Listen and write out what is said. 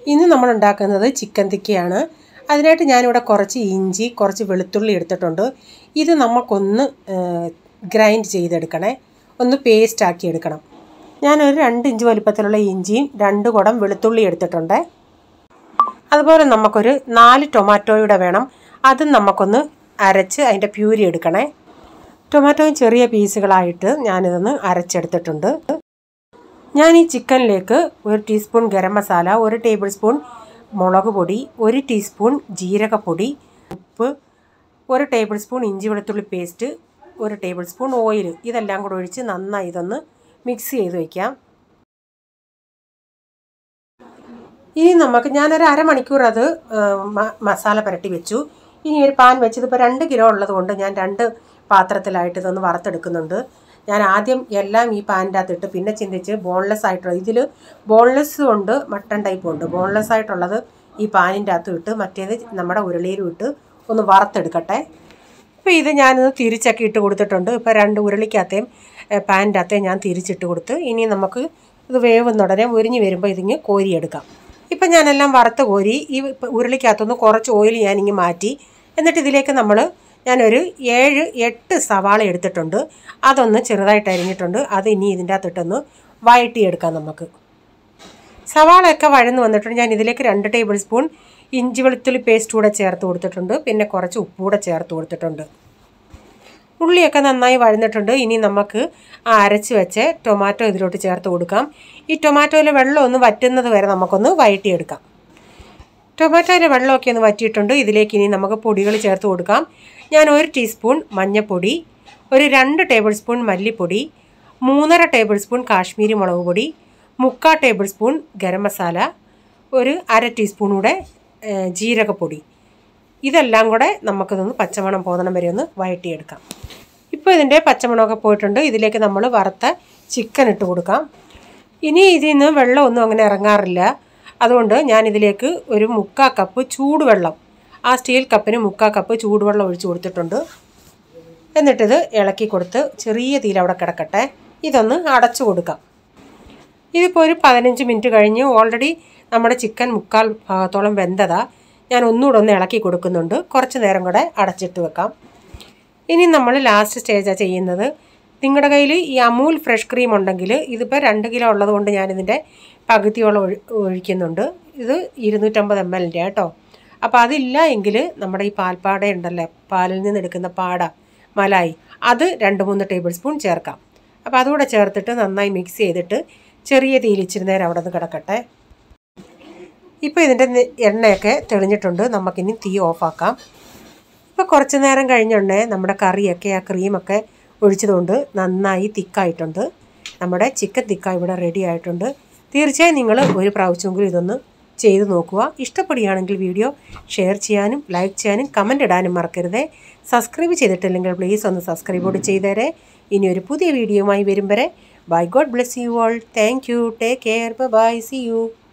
ഇന്ന് നമ്മൾ ഉണ്ടാക്കുന്നത് ചിക്കൻ തിക്കയാണ് അതിനായിട്ട് ഞാനിവിടെ കുറച്ച് ഇഞ്ചി കുറച്ച് വെളുത്തുള്ളി എടുത്തിട്ടുണ്ട് ഇത് നമുക്കൊന്ന് ഗ്രൈൻഡ് ചെയ്തെടുക്കണേ ഒന്ന് പേസ്റ്റ് ആക്കി എടുക്കണം ഞാനൊരു രണ്ട് ഇഞ്ച് വലിപ്പത്തിലുള്ള ഇഞ്ചിയും രണ്ട് കുടം വെളുത്തുള്ളി എടുത്തിട്ടുണ്ട് അതുപോലെ നമുക്കൊരു നാല് ടൊമാറ്റോയുടെ വേണം അതും നമുക്കൊന്ന് അരച്ച് അതിൻ്റെ പ്യൂരി എടുക്കണേ ടൊമാറ്റോയും ചെറിയ പീസുകളായിട്ട് ഞാനിതൊന്ന് അരച്ചെടുത്തിട്ടുണ്ട് ഞാൻ ഈ ചിക്കനിലേക്ക് ഒരു ടീസ്പൂൺ ഗരം മസാല ഒരു ടേബിൾ സ്പൂൺ മുളക് പൊടി ഒരു ടീസ്പൂൺ ജീരകപ്പൊടി ഉപ്പ് ഒരു ടേബിൾ സ്പൂൺ ഇഞ്ചി വെളുത്തുള്ളി പേസ്റ്റ് ഒരു ടേബിൾ സ്പൂൺ ഓയിൽ ഇതെല്ലാം കൂടെ ഒഴിച്ച് നന്നായി ഇതൊന്ന് മിക്സ് ചെയ്ത് വയ്ക്കാം ഇനി നമുക്ക് ഞാനൊരു അരമണിക്കൂർ അത് മസാല പുരട്ടി വെച്ചു ഇനി ഒരു പാൻ വെച്ചത് ഇപ്പോൾ രണ്ട് കിലോ ഉള്ളത് കൊണ്ട് ഞാൻ രണ്ട് പാത്രത്തിലായിട്ട് ഇതൊന്ന് വറുത്തെടുക്കുന്നുണ്ട് ഞാൻ ആദ്യം എല്ലാം ഈ പാനിൻ്റെ അകത്തിട്ട് പിന്നെ ചിന്തിച്ച് ബോൺലെസ് ആയിട്ടുള്ളത് ഇതിൽ ബോൺലെസ്സും ഉണ്ട് മട്ടൺ ടൈപ്പും ഉണ്ട് ബോൺലെസ് ആയിട്ടുള്ളത് ഈ പാനിൻ്റെ അകത്ത് ഇട്ട് മറ്റേത് നമ്മുടെ ഉരുളിയിലും ഇട്ട് ഒന്ന് വറുത്തെടുക്കട്ടെ ഇപ്പോൾ ഇത് ഞാനത് തിരിച്ചൊക്കെ ഇട്ട് കൊടുത്തിട്ടുണ്ട് ഇപ്പോൾ രണ്ട് ഉരുളിക്കകത്തേയും പാനിൻ്റെ അകത്തേയും ഞാൻ തിരിച്ചിട്ട് കൊടുത്ത് ഇനി നമുക്ക് ഇത് വേവുന്ന ഉടനെ ഉരിഞ്ഞ് വരുമ്പോൾ ഇതിങ്ങ് കോരിയെടുക്കാം ഇപ്പം ഞാനെല്ലാം വറുത്ത് കോരി ഈ ഉരുളിക്കകത്തുനിന്ന് കുറച്ച് ഓയിൽ ഞാനിങ്ങ് മാറ്റി എന്നിട്ട് ഇതിലേക്ക് നമ്മൾ ഞാനൊരു ഏഴ് എട്ട് സവാള എടുത്തിട്ടുണ്ട് അതൊന്ന് ചെറുതായിട്ട് അരിഞ്ഞിട്ടുണ്ട് അത് ഇനി ഇതിൻ്റെ അകത്തിട്ടൊന്ന് വഴട്ടിയെടുക്കാം നമുക്ക് സവാളയൊക്കെ വഴന്ന് വന്നിട്ടുണ്ട് ഞാൻ ഇതിലേക്ക് രണ്ട് ടേബിൾ സ്പൂൺ ഇഞ്ചി വെളുത്തുള്ളി പേസ്റ്റ് കൂടെ ചേർത്ത് കൊടുത്തിട്ടുണ്ട് പിന്നെ കുറച്ച് ഉപ്പ് കൂടെ ചേർത്ത് കൊടുത്തിട്ടുണ്ട് ഉള്ളിയൊക്കെ നന്നായി വഴന്നിട്ടുണ്ട് ഇനി നമുക്ക് ആ അരച്ച് വെച്ച് ടൊമാറ്റോ ഇതിലോട്ട് ചേർത്ത് കൊടുക്കാം ഈ ടൊമാറ്റോയിലെ വെള്ളം ഒന്ന് വറ്റുന്നത് വരെ നമുക്കൊന്ന് വഴറ്റിയെടുക്കാം ടൊമാറ്റോയിലെ വെള്ളമൊക്കെ ഒന്ന് വറ്റിയിട്ടുണ്ട് ഇതിലേക്ക് ഇനി നമുക്ക് പൊടികൾ ചേർത്ത് കൊടുക്കാം ഞാൻ ഒരു ടീസ്പൂൺ മഞ്ഞൾപ്പൊടി ഒരു രണ്ട് ടേബിൾ സ്പൂൺ മല്ലിപ്പൊടി മൂന്നര ടേബിൾ സ്പൂൺ കാശ്മീരി മുളക് പൊടി മുക്കാൽ ടേബിൾ സ്പൂൺ ഗരം മസാല ഒരു അര ടീസ്പൂൺ കൂടെ ജീരകപ്പൊടി ഇതെല്ലാം കൂടെ നമുക്കിതൊന്ന് പച്ചമണം പോകുന്നിടം വരെ ഒന്ന് വഴറ്റിയെടുക്കാം ഇപ്പോൾ ഇതിൻ്റെ പച്ചമണമൊക്കെ പോയിട്ടുണ്ട് ഇതിലേക്ക് നമ്മൾ വറുത്ത ചിക്കൻ ഇട്ട് കൊടുക്കാം ഇനി ഇതിൽ നിന്ന് വെള്ളമൊന്നും അങ്ങനെ ഇറങ്ങാറില്ല അതുകൊണ്ട് ഞാൻ ഇതിലേക്ക് ഒരു മുക്കാൽ കപ്പ് ചൂടുവെള്ളം ആ സ്റ്റീൽ കപ്പിന് മുക്കാൽ കപ്പ് ചൂടുവെള്ളം ഒഴിച്ച് കൊടുത്തിട്ടുണ്ട് എന്നിട്ടിത് ഇളക്കി കൊടുത്ത് ചെറിയ തീയിൽ അവിടെ കിടക്കട്ടെ ഇതൊന്ന് അടച്ചു കൊടുക്കാം ഇതിപ്പോൾ ഒരു പതിനഞ്ച് മിനിറ്റ് കഴിഞ്ഞ് ഓൾറെഡി നമ്മുടെ ചിക്കൻ മുക്കാൽ ഭാഗത്തോളം വെന്തതാ ഞാൻ ഒന്നുകൂടെ ഒന്ന് ഇളക്കി കൊടുക്കുന്നുണ്ട് കുറച്ച് നേരം കൂടെ അടച്ചിട്ട് വെക്കാം ഇനി നമ്മൾ ലാസ്റ്റ് സ്റ്റേജാണ് ചെയ്യുന്നത് നിങ്ങളുടെ കയ്യിൽ ഈ അമൂൽ ഫ്രഷ് ക്രീം ഉണ്ടെങ്കിൽ ഇതിപ്പോൾ രണ്ട് കിലോ ഉള്ളത് കൊണ്ട് ഞാനിതിൻ്റെ പകുതിയോളം ഒഴി ഒഴിക്കുന്നുണ്ട് ഇത് ഇരുന്നൂറ്റമ്പത് എം എല്ലിൻ്റെ കേട്ടോ അപ്പോൾ അതില്ല എങ്കിൽ നമ്മുടെ ഈ പാൽപ്പാട ഉണ്ടല്ലോ പാലിൽ നിന്ന് എടുക്കുന്ന പാട മലായി അത് രണ്ട് മൂന്ന് ടേബിൾ സ്പൂൺ ചേർക്കാം അപ്പോൾ അതുകൂടെ ചേർത്തിട്ട് നന്നായി മിക്സ് ചെയ്തിട്ട് ചെറിയ തീയിൽ ഇച്ചിരി നേരം അവിടെ നിന്ന് കിടക്കട്ടെ ഇപ്പോൾ ഇതിൻ്റെ എണ്ണയൊക്കെ തെളിഞ്ഞിട്ടുണ്ട് നമുക്കിനി തീ ഓഫാക്കാം ഇപ്പോൾ കുറച്ച് നേരം കഴിഞ്ഞുണ്ടേ നമ്മുടെ കറിയൊക്കെ ആ ക്രീമൊക്കെ ഒഴിച്ചതുകൊണ്ട് നന്നായി തിക്കായിട്ടുണ്ട് നമ്മുടെ ചിക്കൻ തിക്ക ഇവിടെ റെഡി ആയിട്ടുണ്ട് തീർച്ചയായും നിങ്ങൾ ഒരു പ്രാവശ്യമെങ്കിലും ഇതൊന്ന് ചെയ്തു നോക്കുക ഇഷ്ടപ്പെടുകയാണെങ്കിൽ വീഡിയോ ഷെയർ ചെയ്യാനും ലൈക്ക് ചെയ്യാനും കമൻ്റ് ഇടാനും മറക്കരുതേ സബ്സ്ക്രൈബ് ചെയ്തിട്ടില്ലെങ്കിൽ പ്ലീസ് ഒന്ന് സബ്സ്ക്രൈബ് കൂടി ചെയ്തേരെ ഇനി ഒരു പുതിയ വീഡിയോയുമായി വരും വരെ bye God bless you all thank you take care bye see U